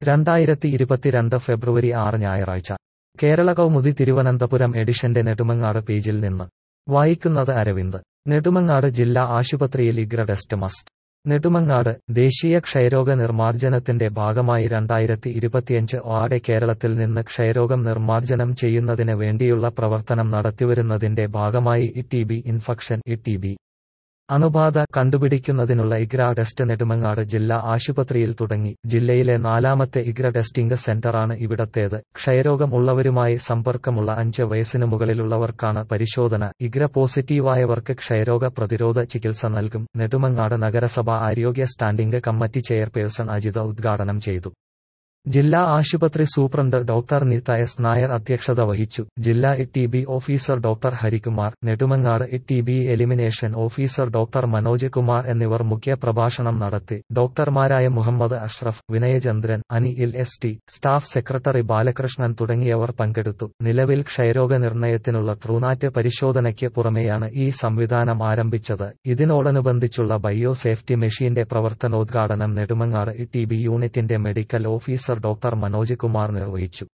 രണ്ടായിരത്തി ഇരുപത്തിരണ്ട് ഫെബ്രുവരി ആറ് ഞായറാഴ്ച കേരള കൗമുദി തിരുവനന്തപുരം എഡിഷന്റെ നെടുമങ്ങാട് പേജിൽ നിന്ന് വായിക്കുന്നത് അരവിന്ദ് നെടുമങ്ങാട് ജില്ലാ ആശുപത്രിയിൽ ഇഗ്ര ടെസ്റ്റ് മസ്റ്റ് നെടുമങ്ങാട് ദേശീയ ക്ഷയരോഗ നിർമ്മാർജ്ജനത്തിന്റെ ഭാഗമായി രണ്ടായിരത്തി ഇരുപത്തിയഞ്ച് ഓടെ കേരളത്തിൽ നിന്ന് ക്ഷയരോഗം നിർമ്മാർജ്ജനം ചെയ്യുന്നതിന് വേണ്ടിയുള്ള പ്രവർത്തനം നടത്തിവരുന്നതിന്റെ ഭാഗമായി E T B infection E T B അണുബാധ കണ്ടുപിടിക്കുന്നതിനുള്ള ഇഗ്ര ടെസ്റ്റ് നെടുമങ്ങാട് ജില്ലാ ആശുപത്രിയിൽ തുടങ്ങി ജില്ലയിലെ നാലാമത്തെ ഇഗ്ര ടെസ്റ്റിംഗ് സെന്ററാണ് ഇവിടത്തേത് ക്ഷയരോഗം ഉള്ളവരുമായി സമ്പർക്കമുള്ള അഞ്ച് വയസ്സിന് മുകളിലുള്ളവർക്കാണ് പരിശോധന ഇഗ്ര പോസിറ്റീവായവർക്ക് ക്ഷയരോഗ പ്രതിരോധ ചികിത്സ നൽകും നെടുമങ്ങാട് നഗരസഭ ആരോഗ്യ സ്റ്റാൻഡിംഗ് കമ്മിറ്റി ചെയർപേഴ്സൺ അജിത ഉദ്ഘാടനം ചെയ്തു ജില്ലാ ആശുപത്രി superintendent doctor Nitha S Nair അധ്യക്ഷത വഹിച്ചു ജില്ലാ E T B officer doctor Harikumar Nedumangad E T B elimination officer doctor Manoj Kumar എന്നിവർ മുഖ്യ പ്രഭാഷണം നടത്തി ഡോക്ടർമാരായ Muhammad Ashraf Vinayachandran Anil S T staff secretary Balakrishnan തുടങ്ങിയവർ പങ്കെടുത്തു നിലവിൽ ക്ഷയരോഗ നിർണയത്തിനുള്ള ട്രൂനാറ്റ് പരിശോധനയ്ക്ക് പുറമെയാണ് ഈ സംവിധാനം ആരംഭിച്ചത് ഇതിനോടനുബന്ധിച്ചുള്ള ബയോ സേഫ്റ്റി മെഷീന്റെ പ്രവർത്തനോദ്ഘാടനം നെടുമങ്ങാട് ഇ ടി ബി യൂണിറ്റിന്റെ medical officer doctor Manoj Kumar നിർവഹിച്ചു